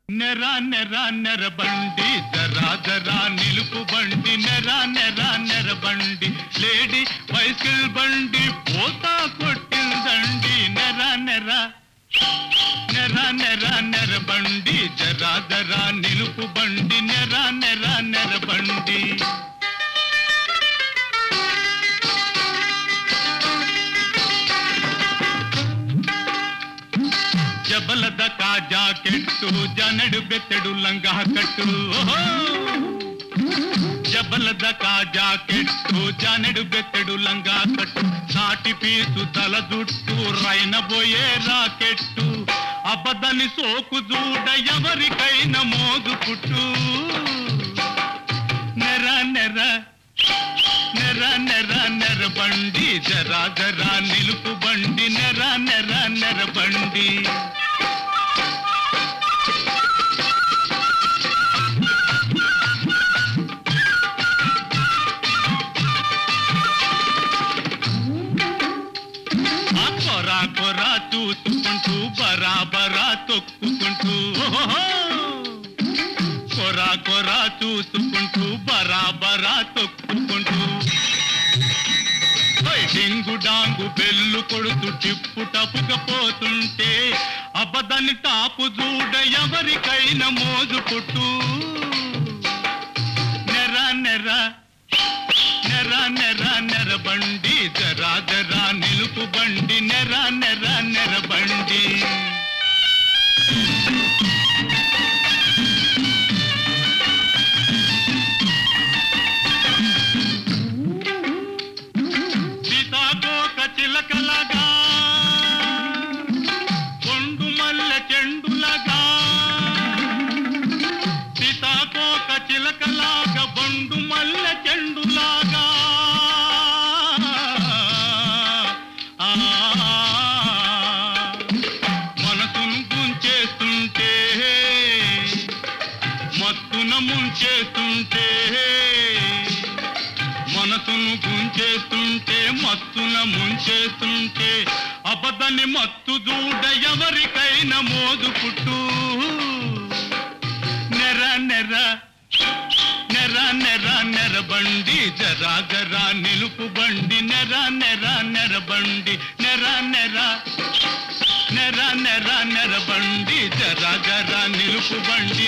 నెర నెర నెర బండి జరా జరా నిలుపు బండి నెర నెర నెర బండి లేడీ బైసిల్ బండి పోతా కొట్టిందండి నెర నెర నెర నెర నెర బండి జరా జరా నిలుపు బండి నెర నెర నెర బండి జబలద కా జాకెట్టు జనడు బెత్తడు లంగా కట్టు ఓహో! జబలద కా జాకెట్టు జనడు బెత్తడు లంగా కట్టు సాటి పీసు తల జుట్టు రైన పోయే రాకెట్టు అబదని సోకు చూడ ఎవరికైనా మోగు పుట్టు నెర నెర నెర నెర నెర బండి జరా జరా నిలుపు బండి నెర నెర నెర బండి ఆ కొరా కొరా చూసుకుంటూ బరాబరా తొక్కుకుంటూ ఓహో! కొరా కొరా చూసుకుంటూ బరాబరా తొక్కుకుంటూ ఓయ్ డింగు డాంగు బెల్లు కొడుతూ టిప్పు టపుకపోతుంటే అబదని టాపు చూడ ఎవరికైనా మోజు పుట్టు నెర నెర నెర నెర నెర బండి జరా జరా నిలుపు బండి నెర నెర నెర బండి సీతాకోక చిలకలగా కొండు మల్లె చెండులగా సీతాకోక చిలకలాగా బొండు మల్లె చెండులాగా ఆ, మనసును గుంచేస్తుంటే మత్తున ముంచేస్తుంటే మనసును గుంచేస్తుంటే మత్తున ముంచేస్తుంటే అబద్దని మత్తు దూడ ఎవరికైనా మోదు పుట్టు నెర నెర నెర నెర నెర బండి జరా జరా నిలుపు బండి నెర నెర నెర బండి నెర నెర నెర నెర నెర బండి జరా జరా నిలుపు బండి